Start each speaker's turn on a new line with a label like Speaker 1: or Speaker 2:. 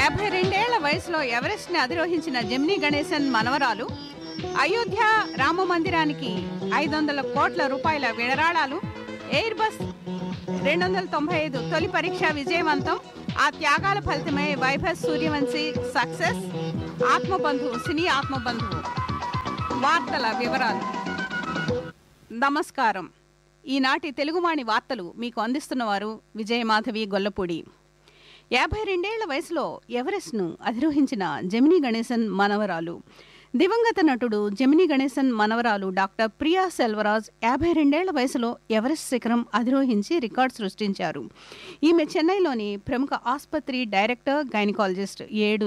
Speaker 1: యాభై రెండేళ్ల వయసులో ఎవరెస్ట్ ని అధిరోహించిన జెమినీ గణేశన్ మనవరాలు అయోధ్య రామ మందిరానికి ఐదు వందల కోట్ల రూపాయల విడరాళాలు ఎయిర్ బస్ రెండు వందల తొంభై ఐదు తొలి పరీక్ష విజయవంతం ఆ త్యాగాల ఫలితమే వైభవ్ సూర్యవంశీ సక్సెస్ ఆత్మబంధువు సినీ ఆత్మబంధువు వార్తల వివరాలు నమస్కారం ఈనాటి తెలుగువాణి వార్తలు మీకు అందిస్తున్నవారు విజయమాధవి గొల్లపూడి యాభై రెండేళ్ల వయసులో ఎవరెస్ట్ను అధిరోహించిన జమినీ గణేశన్ మనవరాలు దివంగత నటుడు జమినీ గణేశన్ మనవరాలు డాక్టర్ ప్రియా సెల్వరాజ్ యాభై రెండేళ్ల వయసులో ఎవరెస్ట్ శిఖరం అధిరోహించి రికార్డు సృష్టించారు ఈమె చెన్నైలోని ప్రముఖ ఆసుపత్రి డైరెక్టర్ గైనకాలజిస్ట్ ఏడు